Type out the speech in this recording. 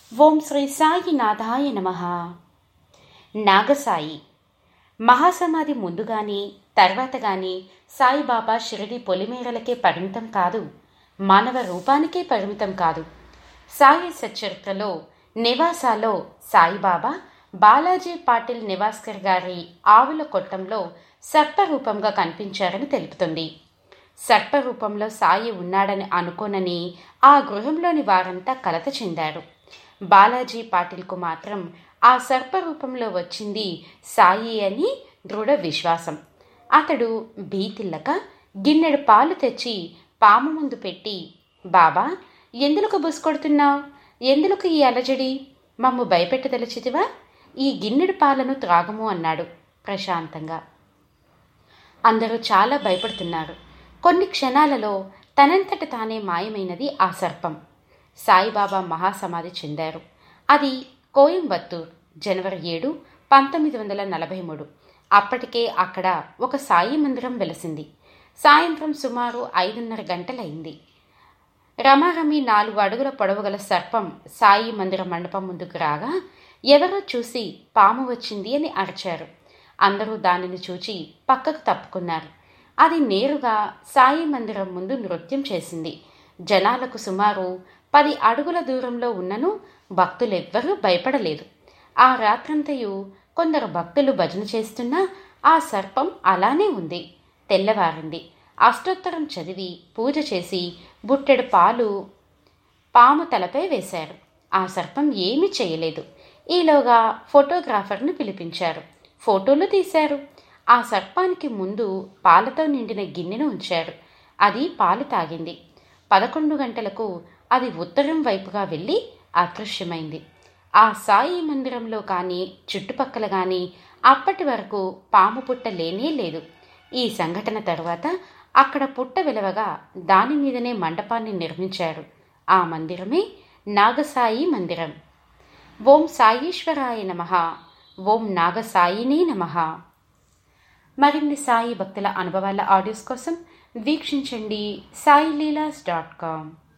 ఓం శ్రీ సాయినాథాయ నమ నాగసాయి మహాసమాధి ముందు కానీ తర్వాత కానీ సాయిబాబా షిరిడి పొలిమేరలకే పరిమితం కాదు మానవ రూపానికే పరిమితం కాదు సాయి సచరిత్రలో నివాసాలో సాయిబాబా బాలాజీ పాటిల్ నివాస్కర్ గారి ఆవుల కొట్టంలో సర్పరూపంగా కనిపించారని తెలుపుతుంది సర్పరూపంలో సాయి ఉన్నాడని అనుకోనని ఆ గృహంలోని వారంతా కలత చెందారు బాలాజీ పాటిల్కు మాత్రం ఆ సర్పరూపంలో వచ్చింది సాయి అని దృఢ విశ్వాసం అతడు భీతిల్లక గిన్నెడు పాలు తెచ్చి పాము ముందు పెట్టి బాబా ఎందులకు బుసుకొడుతున్నావు ఎందులకు ఈ అలజడి మమ్ము భయపెట్టదలచితివా ఈ గిన్నెడు పాలను త్రాగము అన్నాడు ప్రశాంతంగా అందరూ చాలా భయపడుతున్నారు కొన్ని క్షణాలలో తనంతట తానే మాయమైనది ఆ సర్పం సాయిబాబా మహాసమాధి చెందారు అది కోయంబత్తూర్ జనవరి ఏడు పంతొమ్మిది వందల నలభై మూడు అప్పటికే అక్కడ ఒక సాయి మందిరం వెలసింది సాయంత్రం సుమారు ఐదున్నర గంటలైంది రమారమి నాలుగు అడుగుల పొడవుగల సర్పం సాయి మందిర మండపం ముందుకు రాగా ఎవరో చూసి పాము వచ్చింది అని అరిచారు అందరూ దానిని చూచి పక్కకు తప్పుకున్నారు అది నేరుగా సాయి మందిరం ముందు నృత్యం చేసింది జనాలకు సుమారు పది అడుగుల దూరంలో ఉన్నను భక్తులెవ్వరూ భయపడలేదు ఆ రాత్రంతయు కొందరు భక్తులు భజన చేస్తున్నా ఆ సర్పం అలానే ఉంది తెల్లవారింది అష్టోత్తరం చదివి పూజ చేసి బుట్టెడు పాలు పాము తలపై వేశారు ఆ సర్పం ఏమీ చేయలేదు ఈలోగా ఫోటోగ్రాఫర్ను పిలిపించారు ఫోటోలు తీశారు ఆ సర్పానికి ముందు పాలతో నిండిన గిన్నెను ఉంచారు అది పాలు తాగింది పదకొండు గంటలకు అది ఉత్తరం వైపుగా వెళ్ళి అదృశ్యమైంది ఆ సాయి మందిరంలో కానీ చుట్టుపక్కల కానీ అప్పటి వరకు పాము పుట్ట లేనే లేదు ఈ సంఘటన తర్వాత అక్కడ పుట్ట విలవగా దాని మీదనే మండపాన్ని నిర్మించారు ఆ మందిరమే నాగసాయి మందిరం ఓం సాయీశ్వరాయ నమ ఓం నాగసాయినే నమ మరిన్ని సాయి భక్తుల అనుభవాల ఆడియోస్ కోసం వీక్షించండి సాయిలీలాస్ డాట్ కామ్